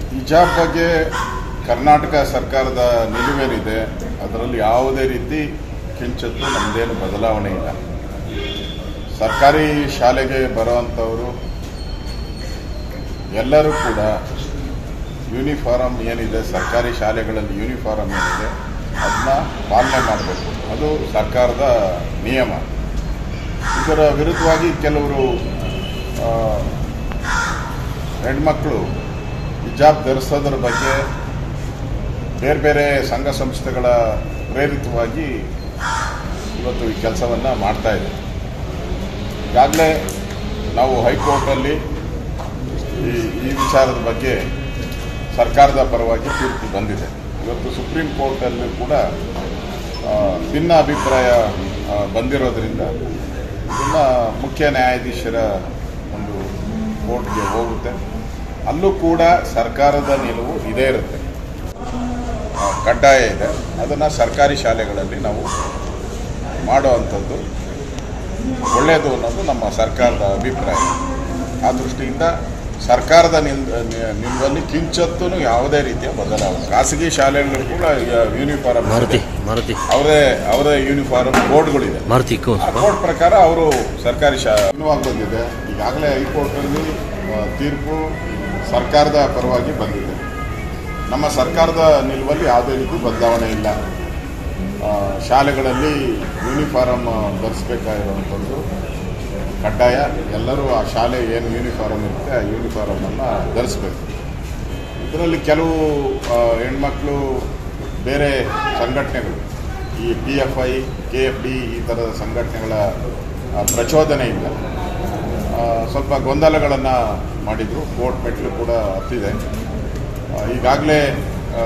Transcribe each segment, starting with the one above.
ಹಿಜಾಬ್ ಬಗ್ಗೆ ಕರ್ನಾಟಕ ಸರ್ಕಾರದ ನಿಲುವೇನಿದೆ ಅದರಲ್ಲಿ ಯಾವುದೇ ರೀತಿ ಕಿಂಚಿತ್ತು ನಮ್ಮದೇನು ಬದಲಾವಣೆ ಇಲ್ಲ ಸರ್ಕಾರಿ ಶಾಲೆಗೆ ಬರುವಂಥವರು ಎಲ್ಲರೂ ಕೂಡ ಯೂನಿಫಾರಮ್ ಏನಿದೆ ಸರ್ಕಾರಿ ಶಾಲೆಗಳಲ್ಲಿ ಯೂನಿಫಾರಮ್ ಏನಿದೆ ಅದನ್ನ ಪಾಲನೆ ಮಾಡಬೇಕು ಅದು ಸರ್ಕಾರದ ನಿಯಮ ಇದರ ವಿರುದ್ಧವಾಗಿ ಕೆಲವರು ಆ, ಹೆಣ್ಮಕ್ಳು ಹಿಜಾಬ್ ಧರಿಸೋದ್ರ ಬಗ್ಗೆ ಬೇರೆ ಬೇರೆ ಸಂಘ ಸಂಸ್ಥೆಗಳ ಪ್ರೇರಿತವಾಗಿ ಇವತ್ತು ಈ ಕೆಲಸವನ್ನು ಮಾಡ್ತಾ ಇದೆ ಈಗಾಗಲೇ ನಾವು ಹೈಕೋರ್ಟಲ್ಲಿ ಈ ಈ ವಿಚಾರದ ಬಗ್ಗೆ ಸರ್ಕಾರದ ಪರವಾಗಿ ತೀರ್ಪು ಬಂದಿದೆ ಇವತ್ತು ಸುಪ್ರೀಂ ಕೋರ್ಟಲ್ಲಿ ಕೂಡ ಆ, ಭಿನ್ನ ಅಭಿಪ್ರಾಯ ಆ, ಬಂದಿರೋದ್ರಿಂದ ಇದನ್ನು ಮುಖ್ಯ ನ್ಯಾಯಾಧೀಶರ ಒಂದು ಕೋರ್ಟ್ಗೆ ಹೋಗುತ್ತೆ ಅಲ್ಲೂ ಕೂಡ ಸರ್ಕಾರದ ನಿಲುವು ಇದೇ ಇರುತ್ತೆ ಆ, ಕಡ್ಡಾಯ ಇದೆ ಅದನ್ನು ಸರ್ಕಾರಿ ಶಾಲೆಗಳಲ್ಲಿ ನಾವು ಮಾಡುವಂಥದ್ದು ಒಳ್ಳೆಯದು ಅನ್ನೋದು ನಮ್ಮ ಸರ್ಕಾರದ ಅಭಿಪ್ರಾಯ ಆ ದೃಷ್ಟಿಯಿಂದ ಸರ್ಕಾರದ ನಿಲ್ ನಿ- ನಿಲುವಲ್ಲಿ ಕಿಂಚತ್ತೂ ಯಾವುದೇ ರೀತಿಯ ಬದಲಾವಣೆ ಖಾಸಗಿ ಶಾಲೆಗಳು ಕೂಡ ಯೂನಿಫಾರ್ಮ್ ಮಾರುತಿ ಮಾರುತಿ ಅವರೇ ಅವರೇ ಯೂನಿಫಾರ್ಮ್ ಬೋರ್ಡ್ಗಳಿದೆ ಮಾರುತಿ ಕೋ ಆ ಕೋರ್ಟ್ ಪ್ರಕಾರ ಅವರು ಸರ್ಕಾರಿ ಶಾ ಅನುವಾಗಿ ಬಂದಿದೆ ಈಗಾಗಲೇ ಹೈಕೋರ್ಟಲ್ಲಿ ಆ, ತೀರ್ಪು ಸರ್ಕಾರದ ಪರವಾಗಿ ಬಂದಿದೆ ನಮ್ಮ ಸರ್ಕಾರದ ನಿಲುವಲ್ಲಿ ಯಾವುದೇ ರೀತಿ ಬದಲಾವಣೆ ಇಲ್ಲ ಆ, ಶಾಲೆಗಳಲ್ಲಿ ಯೂನಿಫಾರಮ್ ಧರಿಸಬೇಕಾಗಿರುವಂಥದ್ದು ಕಡ್ಡಾಯ ಎಲ್ಲರೂ ಆ ಶಾಲೆ ಏನು ಯೂನಿಫಾರಮ್ ಇರುತ್ತೆ ಆ ಯೂನಿಫಾರಮನ್ನು ಧರಿಸ್ಬೇಕು ಇದರಲ್ಲಿ ಕೆಲವು ಆ, ಹೆಣ್ಮಕ್ಳು ಬೇರೆ ಸಂಘಟನೆಗಳು ಈ P F I K F D ಈ ಥರದ ಸಂಘಟನೆಗಳ ಆ, ಪ್ರಚೋದನೆಯಿಂದ ಆ, ಸ್ವಲ್ಪ ಗೊಂದಲಗಳನ್ನು ಮಾಡಿದರು ಕೋರ್ಟ್ ಮೆಟ್ಲು ಕೂಡ ಹತ್ತಿದೆ ಆ, ಈಗಾಗಲೇ ಆ,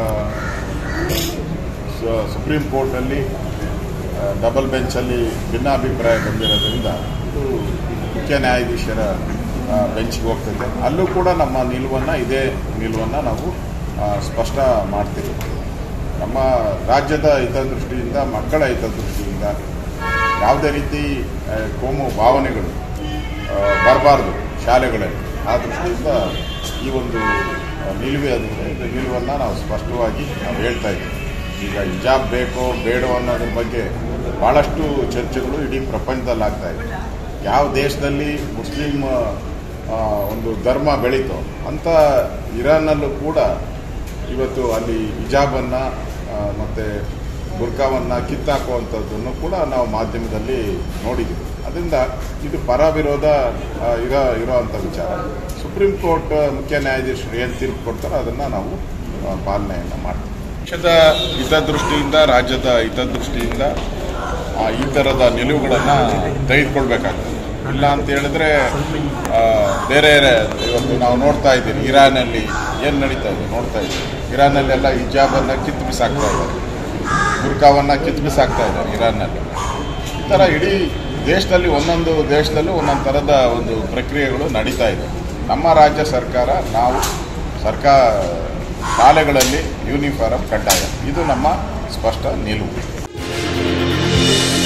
ಸು- ಸುಪ್ರೀಂ ಕೋರ್ಟಲ್ಲಿ ಆ, ಡಬಲ್ ಬೆಂಚಲ್ಲಿ ಭಿನ್ನಾಭಿಪ್ರಾಯ ಬಂದಿರೋದ್ರಿಂದ ಇದು ಮುಖ್ಯ ನ್ಯಾಯಾಧೀಶರ ಆ, ಬೆಂಚ್ಗೆ ಹೋಗ್ತದೆ ಅಲ್ಲೂ ಕೂಡ ನಮ್ಮ ನಿಲುವನ್ನು ಇದೇ ನಿಲುವನ್ನು ನಾವು ಆ, ಸ್ಪಷ್ಟ ಮಾಡ್ತೀವಿ ನಮ್ಮ ರಾಜ್ಯದ ಹಿತದೃಷ್ಟಿಯಿಂದ ಮಕ್ಕಳ ಹಿತದೃಷ್ಟಿಯಿಂದ ಯಾವುದೇ ರೀತಿ ಆ, ಕೋಮು ಭಾವನೆಗಳು ಬರಬಾರ್ದು ಶಾಲೆಗಳಲ್ಲಿ ಆ ದೃಷ್ಟಿಯಿಂದ ಈ ಒಂದು ಆ, ನಿಲುವೆ ಅದಿದೆ ಇದು ನಿಲುವನ್ನು ನಾವು ಸ್ಪಷ್ಟವಾಗಿ ನಾವು ಹೇಳ್ತಾ ಇದ್ದೀವಿ ಈಗ ಹಿಜಾಬ್ ಬೇಕೋ ಬೇಡೋ ಅನ್ನೋದ್ರ ಬಗ್ಗೆ ಭಾಳಷ್ಟು ಚರ್ಚೆಗಳು ಇಡೀ ಪ್ರಪಂಚದಲ್ಲಿ ಆಗ್ತಾ ಇದೆ ಯಾವ ದೇಶದಲ್ಲಿ ಮುಸ್ಲಿಂ ಆ, ಒಂದು ಧರ್ಮ ಬೆಳೀತೋ ಅಂಥ ಇರಾನ್ನಲ್ಲೂ ಕೂಡ ಇವತ್ತು ಅಲ್ಲಿ ಹಿಜಾಬನ್ನು ಮತ್ತು ಬುರ್ಕಾವನ್ನು ಕಿತ್ತಾಕುವಂಥದ್ದನ್ನು ಕೂಡ ನಾವು ಮಾಧ್ಯಮದಲ್ಲಿ ನೋಡಿದ್ದೀವಿ ಅದರಿಂದ ಇದು ಪರ ವಿರೋಧ ಆ, ಇರೋ ಇರೋವಂಥ ವಿಚಾರ ಸುಪ್ರೀಂ ಕೋರ್ಟ್ ಮುಖ್ಯ ನ್ಯಾಯಾಧೀಶರು ಏನು ತೀರ್ಪು ಕೊಡ್ತಾರೋ ಅದನ್ನು ನಾವು ಆ, ಪಾಲನೆಯನ್ನು ಮಾಡ್ತೀವಿ ದೇಶದ ಹಿತದೃಷ್ಟಿಯಿಂದ ರಾಜ್ಯದ ಹಿತದೃಷ್ಟಿಯಿಂದ ಆ, ಈ ಥರದ ನಿಲುವುಗಳನ್ನು ತೆಗೆದುಕೊಳ್ಬೇಕಾಗ್ತದೆ ಇಲ್ಲ ಅಂತ ಹೇಳಿದ್ರೆ ಆ, ಬೇರೆ ಇವತ್ತು ನಾವು ನೋಡ್ತಾ ಇದ್ದೀವಿ ಇರಾನಲ್ಲಿ ಏನು ನಡೀತಾ ಇದೆ ನೋಡ್ತಾ ಇದ್ದೀವಿ ಇರಾನಲ್ಲೆಲ್ಲ ಹಿಜಾಬನ್ನು ಕಿತ್ತು ಬಿಸಾಕ್ತಾ ಇದ್ದಾರೆ ಬುರ್ಕಾವನ್ನು ಕಿತ್ತು ಬಿಸಾಕ್ತಾ ಇದ್ದಾರೆ ಇರಾನ್ನಲ್ಲಿ ಈ ಥರ ಇಡೀ ದೇಶದಲ್ಲಿ ಒಂದೊಂದು ದೇಶದಲ್ಲೂ ಒಂದೊಂದು ಥರದ ಒಂದು ಪ್ರಕ್ರಿಯೆಗಳು ನಡೀತಾ ಇದೆ ನಮ್ಮ ರಾಜ್ಯ ಸರ್ಕಾರ ನಾವು ಸರ್ಕಾರ ಶಾಲೆಗಳಲ್ಲಿ ಯೂನಿಫಾರಮ್ ಕಡ್ಡಾಯ ಇದು ನಮ್ಮ ಸ್ಪಷ್ಟ ನಿಲುವು